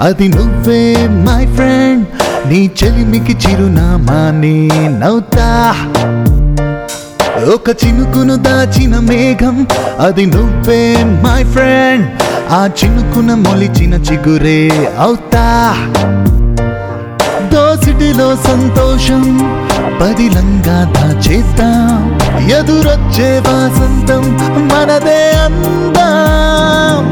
అది నువ్వే my friend నీ చెలిమికి చిరునామా నవ్వుతా ఒక చినుకును దాచిన మేఘం అది నువ్వే మై ఫ్రెండ్ ఆ చినుకున మొలిచిన చిగురే అవుతా దోసిటిలో సంతోషం పదిలంగా దాచేద్దాం ఎదురొచ్చే వాసంతం మనదే అందం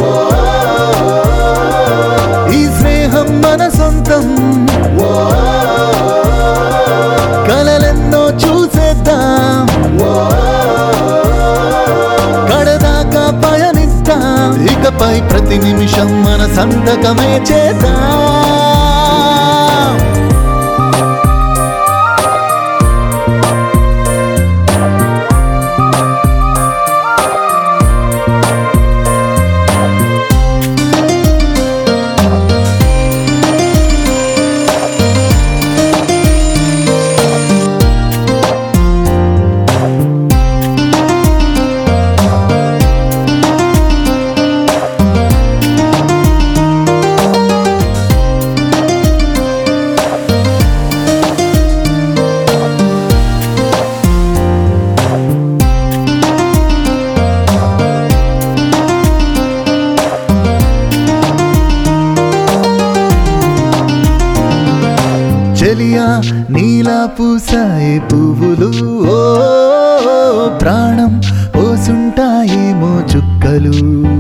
ఈ స్నేహం మన సొంతం కలలెన్నో చూసేద్దాం కడదాకా పయనిద్దాం ఇకపై ప్రతి నిమిషం మన సంతకమే చేద్దాం చెలియా నీలా పూసాయి పువ్వులు ఓ ప్రాణం పోసుంటాయేమో చుక్కలు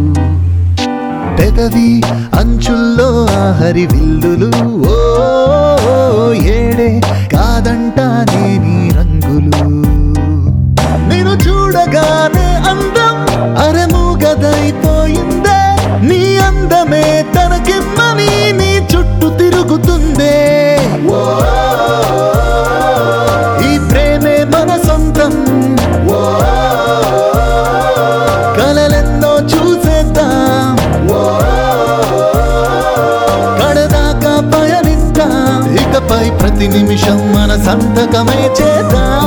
పెదవి అంచుల్లో ఆహరి విల్లులు ఓ ఏడే కాదంటానే నీ రంగులు నేను చూడగానే అందం అరముగదైపోయిందే నీ అందమే తనకిమ్మని నీ చుట్టూ తిరుగుతుందే ఈ ప్రేమే మన సొంతం కలలెన్నో చూసేద్దాం కడదాకా పయనిద్దాం ఇకపై ప్రతి నిమిషం మన సంతకమే చేద్దాం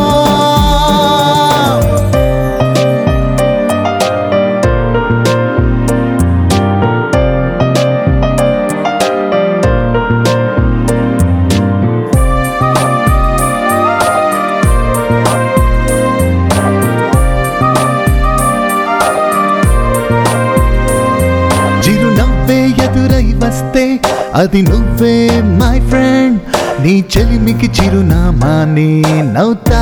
చిరునవ్వే ఎదురై వస్తే అది నువ్వే మై ఫ్రెండ్ నీ చెలిమికి చిరునామా నవ్వుతా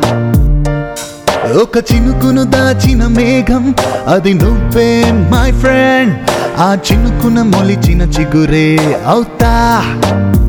ఒక చినుకును దాచిన మేఘం అది నువ్వే మై ఫ్రెండ్ ఆ చినుకున మొలిచిన చిగురే అవుతా